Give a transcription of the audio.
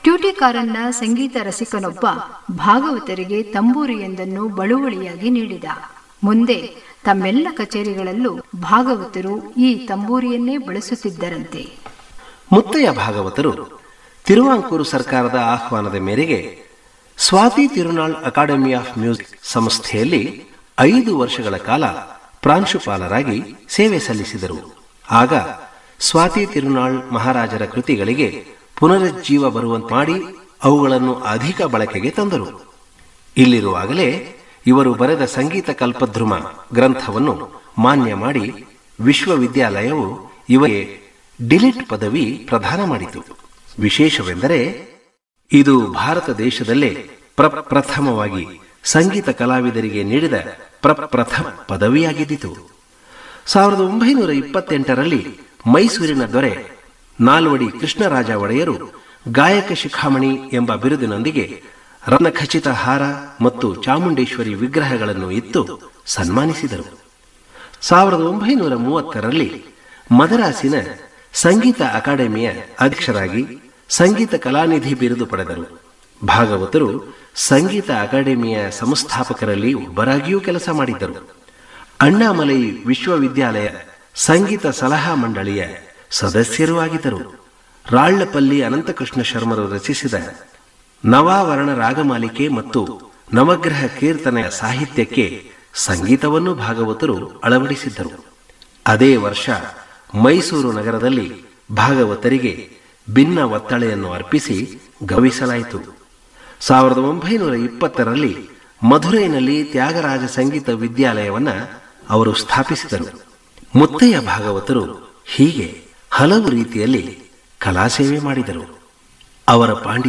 ಟ್ಯೂಟಿಕಾರನ್ನ ಸಂಗೀತ ರಸಿಕನೊಬ್ಬ ಭಾಗವತರಿಗೆ ತಂಬೂರಿಯೊಂದನ್ನು ಬಳುವಳಿಯಾಗಿ ನೀಡಿದ ಮುಂದೆ ತಮ್ಮೆಲ್ಲ ಕಚೇರಿಗಳಲ್ಲೂ ಭಾಗವತರು ಈ ತಂಬೂರಿಯನ್ನೇ ಬಳಸುತ್ತಿದ್ದರಂತೆ ಮುತ್ತಯ್ಯ ಭಾಗವತರು ತಿರುವಾಂಕೂರು ಸರ್ಕಾರದ ಆಹ್ವಾನದ ಮೇರೆಗೆ Swathi Thirunal academy of music ಸಂಸ್ಥೆಯಲ್ಲಿ ಐದು ವರ್ಷಗಳ ಕಾಲ ಪ್ರಾಂಶುಪಾಲರಾಗಿ ಸೇವೆ ಸಲ್ಲಿಸಿದರು ಆಗ ಸ್ವಾತಿ ತಿರುನಾಳ್ ಮಹಾರಾಜರ ಕೃತಿಗಳಿಗೆ ಪುನರುಜ್ಜೀವ ಬರುವಂತೆ ಮಾಡಿ ಅವುಗಳನ್ನು ಅಧಿಕ ಬಳಕೆಗೆ ತಂದರು ಇಲ್ಲಿರುವಾಗಲೇ ಇವರು ಬರೆದ ಸಂಗೀತ ಕಲ್ಪದ್ರುಮ ಗ್ರಂಥವನ್ನು ಮಾನ್ಯ ಮಾಡಿ ವಿಶ್ವವಿದ್ಯಾಲಯವು ಇವರಿಗೆ ಡಿಲಿಟ್ ಪದವಿ ಪ್ರದಾನ ಮಾಡಿತು ವಿಶೇಷವೆಂದರೆ ಇದು ಭಾರತ ದೇಶದಲ್ಲೇ ಪ್ರಪ್ರಥಮವಾಗಿ ಸಂಗೀತ ಕಲಾವಿದರಿಗೆ ನೀಡಿದ ಪ್ರಪ್ರಥಮ ಪದವಿಯಾಗಿದ್ದಿತು ಸಾವಿರದ ಒಂಬೈನೂರ ಇಪ್ಪತ್ತೆಂಟರಲ್ಲಿ ಮೈಸೂರಿನ ದೊರೆ ನಾಲ್ವಡಿ ಕೃಷ್ಣರಾಜ ಒಡೆಯರು ಗಾಯಕ ಶಿಖಾಮಣಿ ಎಂಬ ಬಿರುದಿನೊಂದಿಗೆ ರತ್ನಖಚಿತ ಹಾರ ಮತ್ತು ಚಾಮುಂಡೇಶ್ವರಿ ವಿಗ್ರಹಗಳನ್ನು ಇತ್ತು ಸನ್ಮಾನಿಸಿದರು ಸಾವಿರದ ಒಂಬೈನೂರ ಮೂವತ್ತರಲ್ಲಿ ಮದರಾಸಿನ ಸಂಗೀತ ಅಕಾಡೆಮಿಯ ಅಧ್ಯಕ್ಷರಾಗಿ ಸಂಗೀತ ಕಲಾನಿಧಿ ಬಿರುದು ಪಡೆದರು ಭಾಗವತರು ಸಂಗೀತ ಅಕಾಡೆಮಿಯ ಸಂಸ್ಥಾಪಕರಲ್ಲಿ ಒಬ್ಬರಾಗಿಯೂ ಕೆಲಸ ಮಾಡಿದ್ದರು ಅಣ್ಣಾಮಲೈ ವಿಶ್ವವಿದ್ಯಾಲಯ ಸಂಗೀತ ಸಲಹಾ ಮಂಡಳಿಯ ಸದಸ್ಯರೂ ಆಗಿದ್ದರು ರಾళ్ಲಪಲ್ಲಿ ಅನಂತಕೃಷ್ಣ ಶರ್ಮರು ರಚಿಸಿದ ನವಾವರಣ ರಾಗಮಾಲಿಕೆ ಮತ್ತು ನವಗ್ರಹ ಕೀರ್ತನೆಯ ಸಾಹಿತ್ಯಕ್ಕೆ ಸಂಗೀತವನ್ನು ಭಾಗವತರು ಅಳವಡಿಸಿದ್ದರು ಅದೇ ವರ್ಷ ಮೈಸೂರು ನಗರದಲ್ಲಿ ಭಾಗವತರಿಗೆ ಭಿನ್ನ ಒತ್ತಳೆಯನ್ನು ಅರ್ಪಿಸಿ ಗೌರವಿಸಲಾಯಿತು ಸಾವಿರದ ಒಂಬೈನೂರ ಇಪ್ಪತ್ತರಲ್ಲಿ ಮಧುರೈನಲ್ಲಿ ತ್ಯಾಗರಾಜ ಸಂಗೀತ ವಿದ್ಯಾಲಯವನ್ನ ಅವರು ಸ್ಥಾಪಿಸಿದರು ಮುತ್ತಯ್ಯ ಭಾಗವತರು ಹೀಗೆ ಹಲವು ರೀತಿಯಲ್ಲಿ ಕಲಾಸೇವೆ ಮಾಡಿದರು ಅವರ ಪಾಂಡಿ